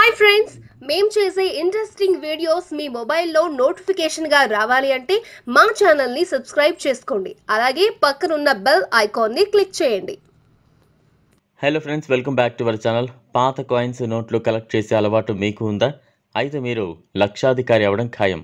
hi friends మేం చేసే interesting videos మీ మొబైల్లో నోటిఫికేషన్గా రావాలి అంటే మా ఛానల్ని సబ్స్క్రైబ్ చేసుకోండి అలాగే పక్కనున్న బెల్ ఐకాన్ని క్లిక్ చేయండి hello friends welcome back to our channel పాత కాయిన్స్ నోట్లు కలెక్ట్ చేసే అలవాటు మీకు ఉందా అయితే మీరు లక్షాధికారి అవ్వడం ఖాయం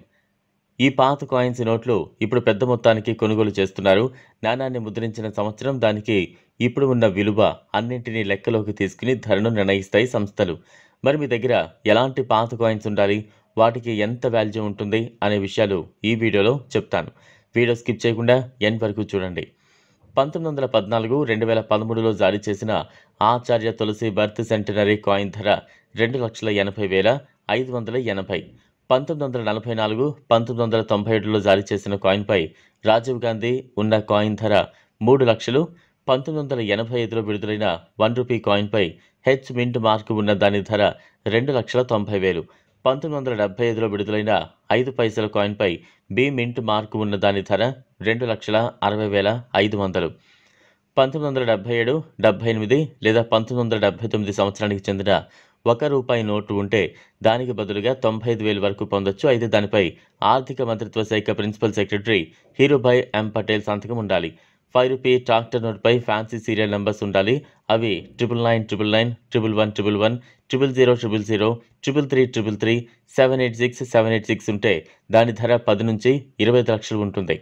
ఈ పాత కాయిన్స్ నోట్లు ఇప్పుడు పెద్ద మొత్తానికి కొనుగోలు చేస్తున్నారు నాణాన్ని ముద్రించిన సంవత్సరం దానికి ఇప్పుడు ఉన్న విలువ అన్నింటినీ లెక్కలోకి తీసుకుని ధరను నిర్ణయిస్తాయి సంస్థలు మరి మీ దగ్గర ఎలాంటి పాత కాయిన్స్ ఉండాలి వాటికి ఎంత వాల్యూ ఉంటుంది అనే విషయాలు ఈ వీడియోలో చెప్తాను వీడియో స్కిప్ చేయకుండా ఎండ్ వరకు చూడండి పంతొమ్మిది వందల పద్నాలుగు రెండు వేల పదమూడులో జారీ చేసిన Acharya Tulsi birth centenary coin ధర రెండు లక్షల ఎనభై వేల ఐదు వందల ఎనభై పంతొమ్మిది వందల నలభై నాలుగు పంతొమ్మిది వందల తొంభై ఏడులో జారీ చేసిన కాయిన్పై రాజీవ్ గాంధీ ఉన్న కాయిన్ ధర మూడు లక్షలు పంతొమ్మిది వందల ఎనభై ఐదులో విడుదలైన వన్ రూపీ కాయిన్పై హెచ్ మింట్ మార్కు ఉన్న దాని ధర రెండు లక్షల తొంభై వేలు పంతొమ్మిది వందల డెబ్బై ఐదులో విడుదలైన ఐదు పైసల కాయిన్పై బి మింట్ మార్కు ఉన్న దాని ధర రెండు లక్షల అరవై వేల ఐదు వందలు పంతొమ్మిది వందల డెబ్బై ఏడు డెబ్బై ఎనిమిది లేదా పంతొమ్మిది వందల డెబ్బై తొమ్మిది సంవత్సరానికి చెందిన ఒక రూపాయి నోటు ఉంటే దానికి బదులుగా తొంభై ఐదు వేలు వరకు పొందొచ్చు అయితే దానిపై ఆర్థిక మంత్రిత్వ శాఖ principal secretary Hirubhai M Patel సంతకం ఉండాలి ఫైవ్ రూపీ ట్రాక్టర్ నోట్పై ఫ్యాన్సీ సీరియల్ నెంబర్స్ ఉండాలి అవి triple nine triple nine triple one triple one triple zero triple zero triple three triple three seven eight six seven eight six ఉంటే దాని ధర పది నుంచి ఇరవై ఐదు లక్షలు ఉంటుంది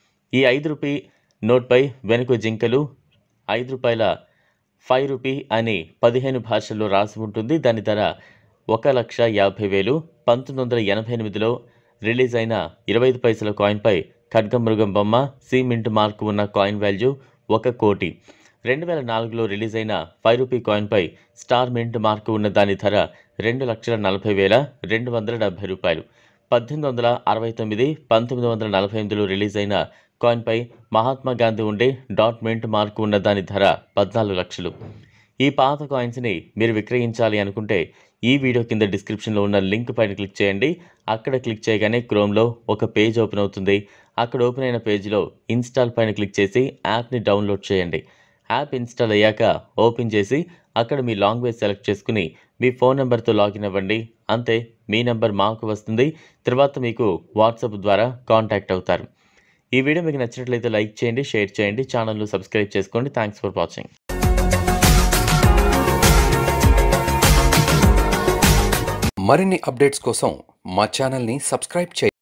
ఈ ఐదు రూపీ నోట్పై వెనుక జింకలు ఐదు రూపాయల ఫైవ్ రూపీ అని పదిహేను భాషల్లో రాసి ఉంటుంది దాని ధర ఒక లక్ష యాభై వేలు పంతొమ్మిది వందల ఎనభై ఎనిమిదిలో రిలీజ్ అయిన ఇరవై ఐదు పైసల కాయిన్పై ఖడ్గమృగం బొమ్మ సి మింట్ మార్కు ఉన్న కాయిన్ వాల్యూ ఒక కోటి రెండు వేల నాలుగులో రిలీజ్ అయిన ఫైవ్ రూపీ కాయిన్పై స్టార్ మింట్ మార్కు ఉన్న దాని ధర రెండు లక్షల నలభై వేల రెండు వందల డెబ్బై రూపాయలు పద్దెనిమిది వందల అరవై తొమ్మిది పంతొమ్మిది వందల నలభై ఎనిమిదిలో రిలీజ్ అయిన కాయిన్పై మహాత్మా గాంధీ ఉండే డాట్ మింట్ మార్కు ఉన్న దాని ధర పద్నాలుగు లక్షలు ఈ పాత కాయిన్స్ని మీరు విక్రయించాలి అనుకుంటే ఈ వీడియో కింద డిస్క్రిప్షన్లో ఉన్న లింక్ పైన క్లిక్ చేయండి అక్కడ క్లిక్ చేయగానే క్రోమ్లో ఒక పేజ్ ఓపెన్ అవుతుంది అక్కడ ఓపెన్ అయిన పేజ్లో ఇన్స్టాల్ పైన క్లిక్ చేసి యాప్ని డౌన్లోడ్ చేయండి యాప్ ఇన్స్టాల్ అయ్యాక ఓపెన్ చేసి అక్కడ మీ లాంగ్వేజ్ సెలెక్ట్ చేసుకుని మీ ఫోన్ నెంబర్తో లాగిన్ అవ్వండి అంతే మీ నెంబర్ మాకు వస్తుంది తర్వాత మీకు వాట్సాప్ ద్వారా కాంటాక్ట్ అవుతారు ఈ వీడియో మీకు నచ్చినట్లయితే లైక్ చేయండి షేర్ చేయండి ఛానల్ను సబ్స్క్రైబ్ చేసుకోండి థ్యాంక్స్ ఫర్ వాచింగ్ మరిన్ని అప్డేట్స్ కోసం మా ఛానల్ని సబ్స్క్రైబ్ చేయండి